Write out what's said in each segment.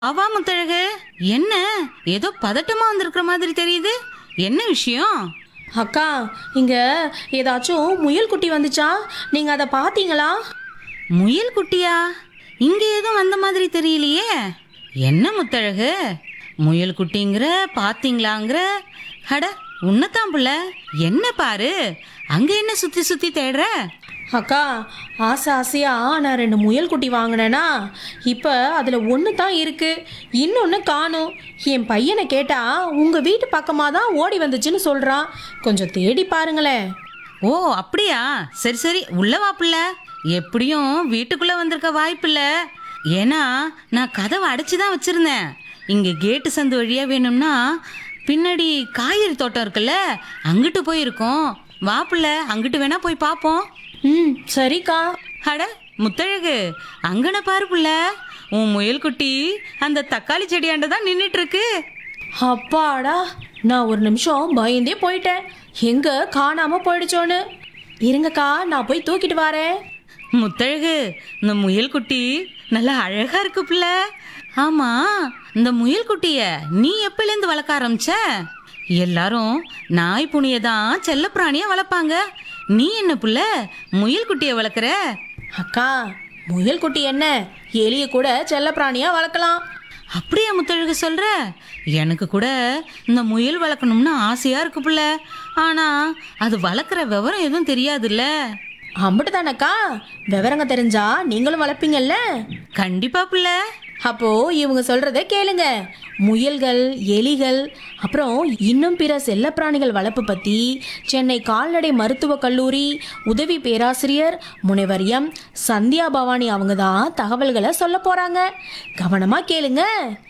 அவா முத்தழகு என்ன ஏதோ பதட்டமா வந்திருக்கிற மாதிரி தெரியுது என்ன விஷயம் அக்கா இங்க ஏதாச்சும் முயல் குட்டி வந்துச்சா நீங்க அதை பார்த்தீங்களா முயல் குட்டியா இங்க எதுவும் வந்த மாதிரி தெரியலையே என்ன முத்தழகு முயல் குட்டிங்கிற பாத்தீங்களாங்கிற அட உன்னதான் புள்ள என்ன பாரு அங்க என்ன சுத்தி சுத்தி தேடுற அக்கா ஆசை ஆசையா நான் ரெண்டு முயல் குட்டி வாங்கினேனா இப்போ அதில் ஒன்று தான் இருக்கு இன்னொன்று காணும் என் பையனை கேட்டா உங்கள் வீட்டு பக்கமாக தான் ஓடி வந்துச்சுன்னு சொல்கிறான் கொஞ்சம் தேடி பாருங்களேன் ஓ அப்படியா சரி சரி உள்ள வா புள்ள எப்படியும் வீட்டுக்குள்ள வந்திருக்க வாய்ப்பில்ல ஏன்னா நான் கதவை அடைச்சி தான் வச்சிருந்தேன் இங்க கேட்டு சந்து வழியா வேணும்னா பின்னாடி காய்கறி தோட்டம் இருக்குல்ல அங்கிட்டு போயிருக்கோம் வா புள்ள அங்கிட்டு வேணா போய் பார்ப்போம் ம் சரிக்கா அட முத்தழகு அங்கன பாரு புள்ள உன் முயல் குட்டி அந்த தக்காளி செடியாண்ட தான் நின்றுட்டு இருக்கு அப்பாடா நான் ஒரு நிமிஷம் பயந்தே போயிட்டேன் எங்கே காணாமல் போயிடுச்சோன்னு இருங்கக்கா நான் போய் தூக்கிட்டு வரேன் முத்தழகு இந்த முயல் குட்டி நல்லா அழகா இருக்கு புள்ள ஆமா இந்த முயல் குட்டிய நீ எப்பலேருந்து வளர்க்க ஆரம்பிச்ச எல்லாரும் நாய் புனிய தான் செல்லப்பிராணியா வளர்ப்பாங்க நீ என்ன புள்ள முயல் குட்டிய வளர்க்குற அக்கா முயல் குட்டி என்ன எலிய கூட செல்லப்பிராணியாக வளர்க்கலாம் அப்படியா முத்தழகு சொல்ற எனக்கு கூட இந்த முயல் வளர்க்கணும்னு ஆசையா இருக்கு புள்ள ஆனா அது வளர்க்குற விவரம் எதுவும் தெரியாதுல்ல அம்பிட்டு தானக்கா விவரங்க தெரிஞ்சா நீங்களும் வளர்ப்பீங்கல்ல கண்டிப்பா புள்ள அப்போ இவங்க சொல்றத கேளுங்க முயல்கள் எலிகள் அப்புறம் இன்னும் பிற செல்லப்பிராணிகள் வளர்ப்பு பத்தி சென்னை கால்நடை மருத்துவக் கல்லூரி உதவி பேராசிரியர் முனைவர் எம் சந்தியா பவானி அவங்க தான் தகவல்களை சொல்ல போறாங்க கவனமா கேளுங்க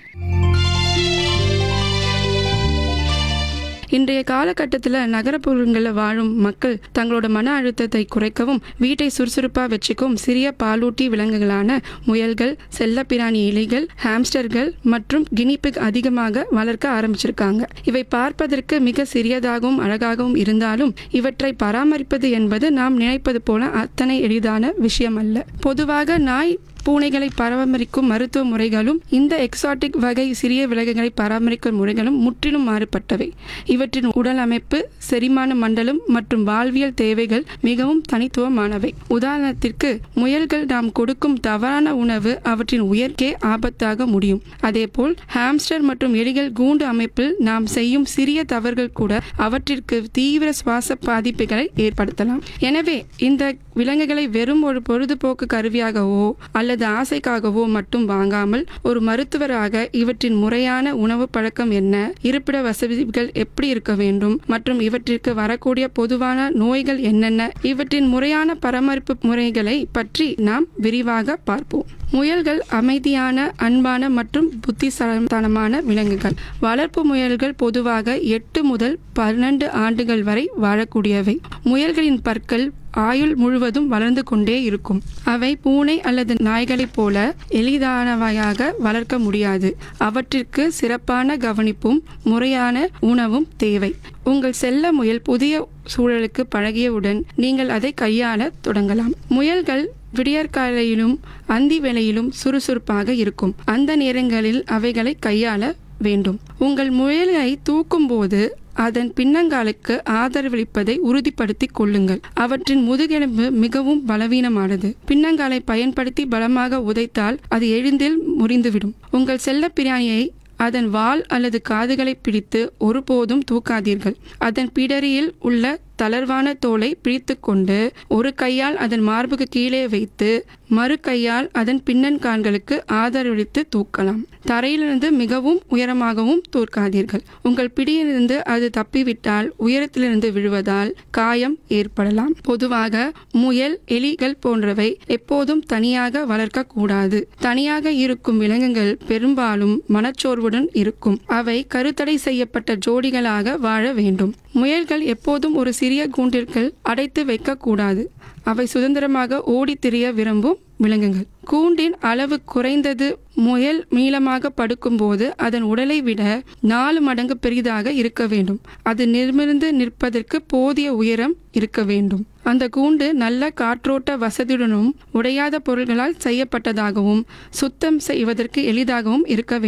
இன்றைய காலகட்டத்தில் நகரப்புறங்களில் வாழும் மக்கள் தங்களோட மன அழுத்தத்தை குறைக்கவும் வீட்டை சுறுசுறுப்பாக வச்சுக்கும் சிறிய பாலூட்டி விலங்குகளான முயல்கள் செல்லப்பிராணி இலைகள் ஹாம்ஸ்டர்கள் மற்றும் கினிபிக் அதிகமாக வளர்க்க ஆரம்பிச்சிருக்காங்க இவை பார்ப்பதற்கு மிக சிறியதாகவும் அழகாகவும் இருந்தாலும் இவற்றை பராமரிப்பது என்பது நாம் நினைப்பது போல அத்தனை எளிதான விஷயம் அல்ல பொதுவாக நாய் பூனைகளை பராமரிக்கும் மருத்துவ முறைகளும் இந்த எக்ஸாட்டிக் வகை சிறிய விலங்குகளை பராமரிக்கும் முறைகளும் முற்றிலும் மாறுபட்டவை இவற்றின் உடல் அமைப்பு செரிமான மண்டலம் மற்றும் வாழ்வியல் தேவைகள் மிகவும் தனித்துவமானவை உதாரணத்திற்கு முயல்கள் நாம் கொடுக்கும் தவறான உணவு அவற்றின் உயர்க்கே ஆபத்தாக முடியும் அதேபோல் ஹாம்ஸ்டர் மற்றும் எலிகள் கூண்டு அமைப்பில் நாம் செய்யும் சிறிய தவறுகள் கூட அவற்றிற்கு தீவிர சுவாச பாதிப்புகளை ஏற்படுத்தலாம் எனவே இந்த விலங்குகளை வெறும் ஒரு பொழுதுபோக்கு கருவியாகவோ அல்லது ஆசைக்காகவோ மட்டும் வாங்காமல் ஒரு மருத்துவராக இவற்றின் முறையான உணவு பழக்கம் என்ன இருப்பிட வசதிகள் எப்படி இருக்க வேண்டும் மற்றும் இவற்றிற்கு வரக்கூடிய பொதுவான நோய்கள் என்னென்ன இவற்றின் முறையான பராமரிப்பு முறைகளை பற்றி நாம் விரிவாக பார்ப்போம் முயல்கள் அமைதியான அன்பான மற்றும் புத்திசாலித்தனமான விலங்குகள் வளர்ப்பு முயல்கள் பொதுவாக எட்டு முதல் பன்னெண்டு ஆண்டுகள் வரை வாழக்கூடியவை முயல்களின் பற்கள் ஆயுள் முழுவதும் வளர்ந்து கொண்டே இருக்கும் அவை பூனை அல்லது நாய்களைப் போல எளிதானவையாக வளர்க்க முடியாது அவற்றிற்கு சிறப்பான கவனிப்பும் முறையான உணவும் தேவை உங்கள் செல்ல முயல் புதிய சூழலுக்கு பழகியவுடன் நீங்கள் அதை கையாள தொடங்கலாம் முயல்கள் விடியற்காலையிலும் அந்தி வேளையிலும் சுறுசுறுப்பாக இருக்கும் அந்த நேரங்களில் அவைகளை கையாள வேண்டும் உங்கள் முயலை தூக்கும்போது அதன் பின்னங்காலுக்கு ஆதரவளிப்பதை உறுதிப்படுத்திக் கொள்ளுங்கள் அவற்றின் முதுகெலும்பு மிகவும் பலவீனமானது பின்னங்காலை பயன்படுத்தி பலமாக உதைத்தால் அது எளிதில் முறிந்துவிடும் உங்கள் செல்ல பிராணியை அதன் வால் அல்லது காதுகளை பிடித்து ஒருபோதும் தூக்காதீர்கள் அதன் பிடரியில் உள்ள தளர்வான தோலை பிடித்துக்கொண்டு ஒரு கையால் அதன் மார்புக்கு கீழே வைத்து மறு கையால் அதன் பின்னன்கான்களுக்கு ஆதரவளித்து தூக்கலாம் தரையிலிருந்து மிகவும் உயரமாகவும் தூக்காதீர்கள் உங்கள் பிடியிலிருந்து அது தப்பிவிட்டால் உயரத்திலிருந்து விழுவதால் காயம் ஏற்படலாம் பொதுவாக முயல் எலிகள் போன்றவை எப்போதும் தனியாக வளர்க்கக்கூடாது தனியாக இருக்கும் விலங்குகள் பெரும்பாலும் மனச்சோர்வுடன் இருக்கும் அவை கருத்தடை செய்யப்பட்ட ஜோடிகளாக வாழ வேண்டும் முயல்கள் எப்போதும் ஒரு சிறிய கூண்டிற்குள் அடைத்து வைக்கக்கூடாது அவை சுதந்திரமாக ஓடித் திரிய விரும்பும் விலங்குகள் கூண்டின் அளவு குறைந்தது முயல் நீளமாக படுக்கும்போது அதன் உடலை விட நாலு மடங்கு பெரிதாக இருக்க வேண்டும் அது நிமிர்ந்து நிற்பதற்கு போதிய உயரம் இருக்க வேண்டும் அந்த கூண்டு நல்ல காற்றோட்ட வசதியுடனும் உடையாத பொருள்களால் செய்யப்பட்டதாகவும் சுத்தம் செய்வதற்கு எளிதாகவும் இருக்க வேண்டும்